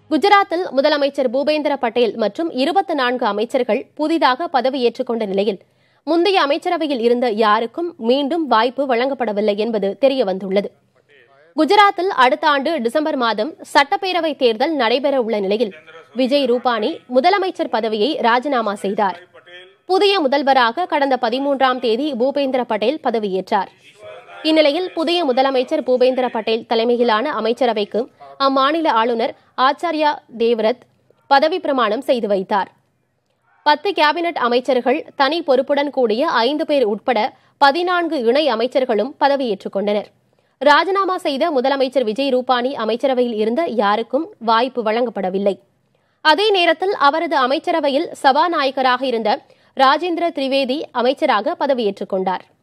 குஜராத்தில் முதலமைச்சர் பூபேந்திர பட்டேல் மற்றும் இருபத்தி நான்கு அமைச்சர்கள் புதிதாக பதவியேற்றுக் கொண்ட நிலையில் முந்தைய அமைச்சரவையில் இருந்த யாருக்கும் மீண்டும் வாய்ப்பு வழங்கப்படவில்லை என்பது தெரியவந்துள்ளது குஜராத்தில் அடுத்த ஆண்டு டிசம்பர் மாதம் சட்டப்பேரவை தேர்தல் நடைபெற உள்ள நிலையில் விஜய் ரூபானி முதலமைச்சர் பதவியை ராஜினாமா செய்தார் புதிய முதல்வராக கடந்த பதிமூன்றாம் தேதி பூபேந்திர பட்டேல் பதவியேற்றார் இந்நிலையில் புதிய முதலமைச்சர் பூபேந்திர பட்டேல் தலைமையிலான அமைச்சரவைக்கு அம்மாநில ஆளுநர் ஆச்சார்யா தேவ்ரத் பதவி பிரமாணம் செய்து வைத்தார் பத்து கேபினெட் அமைச்சர்கள் தனி பொறுப்புடன் கூடிய ஐந்து பேர் உட்பட பதினான்கு இணை அமைச்சர்களும் பதவியேற்றுக் கொண்டனர் ராஜினாமா செய்த முதலமைச்சர் விஜய் ரூபானி அமைச்சரவையில் இருந்த யாருக்கும் வாய்ப்பு வழங்கப்படவில்லை அதே நேரத்தில் அவரது அமைச்சரவையில் சபாநாயகராக இருந்த ராஜேந்திர திரிவேதி அமைச்சராக பதவியேற்றுக் கொண்டார்